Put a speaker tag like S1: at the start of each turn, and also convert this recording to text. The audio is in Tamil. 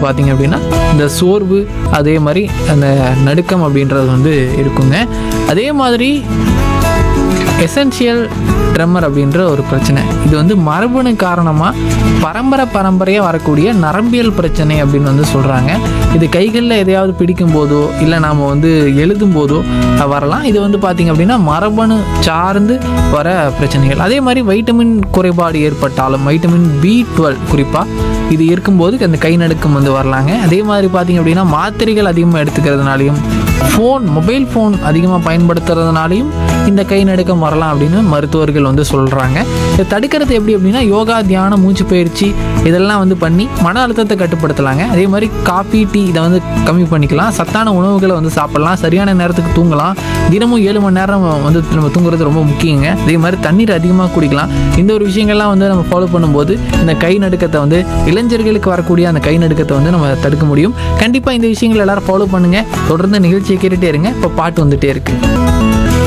S1: பார்த்தீங்க அப்படின்னா இந்த சோர்வு அதே மாதிரி அந்த நடுக்கம் அப்படின்றது வந்து இருக்குங்க அதே மாதிரி எசென்ஷியல் ட்ரெம்மர் அப்படின்ற ஒரு பிரச்சனை இது வந்து மரபணு காரணமாக பரம்பரை பரம்பரையாக வரக்கூடிய நரம்பியல் பிரச்சனை அப்படின்னு வந்து சொல்கிறாங்க இது கைகளில் எதையாவது பிடிக்கும் போதோ இல்லை நாம் வந்து எழுதும் போதோ அஹ், வரலாம் இது வந்து பார்த்திங்க அப்படின்னா மரபணு சார்ந்து வர பிரச்சனைகள் அதே மாதிரி வைட்டமின் குறைபாடு ஏற்பட்டாலும் வைட்டமின் பி டுவெல் குறிப்பாக இது இருக்கும்போது அந்த கை நடுக்கம் வந்து வரலாங்க அதே மாதிரி பார்த்திங்க அப்படின்னா மாத்திரைகள் அதிகமாக எடுத்துக்கிறதுனாலையும் ஃபோன் மொபைல் ஃபோன் அதிகமாக பயன்படுத்துறதுனாலையும் இந்த கை நடுக்கம் வரலாம் அப்படின்னு மருத்துவர்கள் வந்து சொல்கிறாங்க இதை தடுக்கிறது எப்படி அப்படின்னா யோகா தியானம் மூச்சு பயிற்சி இதெல்லாம் வந்து பண்ணி மன அழுத்தத்தை கட்டுப்படுத்தலாங்க அதே மாதிரி காஃபி டீ இதை வந்து கம்மி பண்ணிக்கலாம் சத்தான உணவுகளை வந்து சாப்பிடலாம் சரியான நேரத்துக்கு தூங்கலாம் தினமும் ஏழு மணி நேரம் வந்து நம்ம தூங்குறது ரொம்ப முக்கியங்க அதே மாதிரி தண்ணீர் அதிகமாக குடிக்கலாம் இந்த ஒரு விஷயங்கள்லாம் வந்து நம்ம ஃபாலோ பண்ணும்போது இந்த கை நடுக்கத்தை வந்து இளைஞர்களுக்கு வரக்கூடிய அந்த கை நடுக்கத்தை வந்து நம்ம தடுக்க முடியும் கண்டிப்பாக இந்த விஷயங்கள் எல்லாரும் ஃபாலோ பண்ணுங்கள் தொடர்ந்து நிகழ்ச்சியை கேட்டுகிட்டே இருங்க இப்போ பாட்டு வந்துட்டே இருக்குது